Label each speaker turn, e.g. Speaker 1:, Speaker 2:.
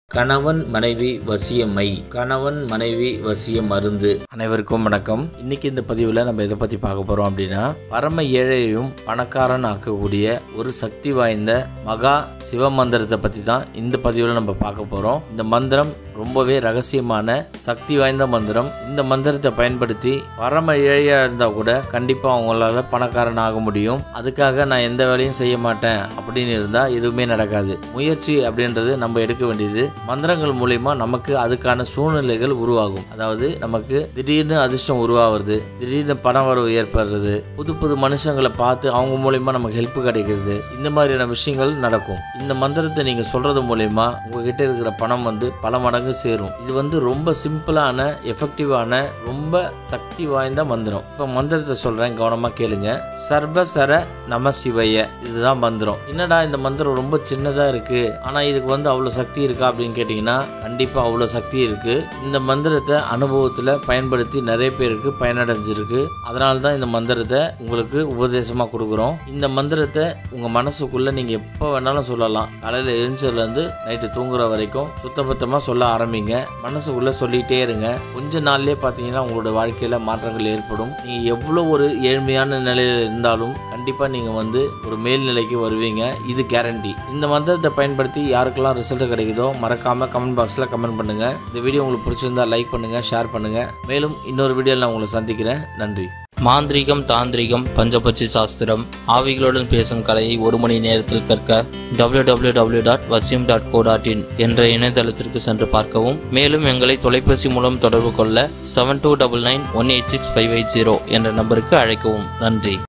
Speaker 1: கணவன் மனைவி வசியமை கணவன் மனைவி வசிய மருந்து
Speaker 2: அனைவருக்கும் வணக்கம் இன்னைக்கு இந்த பதிவில் நம்ம எதை பற்றி பார்க்க போகிறோம் அப்படின்னா பரம ஏழையையும் பணக்காரன் ஆக்கக்கூடிய ஒரு சக்தி வாய்ந்த மகா சிவ மந்திரத்தை பற்றி தான் இந்த பதிவில் நம்ம பார்க்க போகிறோம் இந்த மந்திரம் ரொம்பவே ரகசியமான சக்தி வாய்ந்த மந்திரம் இந்த மந்திரத்தை பயன்படுத்தி பரம ஏழையாக இருந்தால் கூட கண்டிப்பாக அவங்களால பணக்காரன் ஆக முடியும் அதுக்காக நான் எந்த வேலையும் செய்ய மாட்டேன் அப்படின்னு இருந்தால் எதுவுமே நடக்காது முயற்சி அப்படின்றது நம்ம எடுக்க வேண்டியது மந்திரங்கள் மூலிமா நமக்கு அதுக்கான சூழ்நிலைகள் உருவாகும் அதாவது நமக்கு திடீர்னு அதிர்ஷ்டம் உருவாகிறது திடீர்னு பண வரவு ஏற்படுறது புது புது மனுஷங்களை பார்த்து அவங்க மூலியமா நமக்கு ஹெல்ப் கிடைக்கிறது இந்த மாதிரியான விஷயங்கள் நடக்கும் இந்த மந்திரத்தை நீங்க சொல்றது மூலியமா உங்ககிட்ட இருக்கிற பணம் வந்து பல மடங்கு சேரும் இது வந்து ரொம்ப சிம்பிளான எஃபெக்டிவான ரொம்ப சக்தி வாய்ந்த மந்திரம் இப்போ மந்திரத்தை சொல்றேன் கவனமா கேளுங்க சர்வசர நம சிவய இதுதான் மந்திரம் என்னடா இந்த மந்திரம் ரொம்ப சின்னதா இருக்கு ஆனா இதுக்கு வந்து அவ்வளவு சக்தி இருக்கா அப்படின்னு கேட்டிங்கன்னா கண்டிப்பா அவ்வளோ சக்தி இருக்கு இந்த மந்திரத்தை அனுபவத்தில் பயன்படுத்தி நிறைய பேருக்கு பயனடைஞ்சிருக்கு அதனால தான் இந்த மந்திரத்தை உங்களுக்கு உபதேசமாக கொடுக்குறோம் இந்த மந்திரத்தை உங்கள் மனசுக்குள்ளே நீங்கள் எப்போ வேணாலும் சொல்லலாம் காலையில் எழுந்ததுலேருந்து நைட்டு தூங்குற வரைக்கும் சுத்தபத்தமாக சொல்ல ஆரம்பிங்க மனசுக்குள்ளே சொல்லிகிட்டே இருங்க கொஞ்ச நாள்லயே பார்த்தீங்கன்னா உங்களோட வாழ்க்கையில் மாற்றங்கள் ஏற்படும் நீங்கள் எவ்வளோ ஒரு ஏழ்மையான நிலையில் இருந்தாலும் கண்டிப்பாக நீங்கள் வந்து ஒரு மேல்நிலைக்கு வருவீங்க இது கேரண்டி இந்த மந்திரத்தை பயன்படுத்தி யாருக்கெல்லாம் ரிசல்ட் கிடைக்குதோ மறக்காமல் கமெண்ட் பாக்ஸில் கமெண்ட் பண்ணுங்கள் இந்த வீடியோ உங்களுக்கு பிடிச்சிருந்தா லைக் பண்ணுங்கள் ஷேர் பண்ணுங்கள் மேலும் இன்னொரு வீடியோவில் நான் உங்களை சந்திக்கிறேன் நன்றி
Speaker 3: மாந்திரீகம் தாந்திரிகம் பஞ்சபட்சி சாஸ்திரம் ஆவிகளுடன் பேசும் கலையை ஒரு மணி நேரத்தில் கற்க www.vasim.co.in டாட் வசியம் டாட் கோ டாட் இன் என்ற இணையதளத்திற்கு சென்று பார்க்கவும் மேலும் எங்களை தொலைபேசி மூலம் தொடர்பு கொள்ள seven two double nine one eight six five eight zero என்ற நம்பருக்கு அழைக்கவும் நன்றி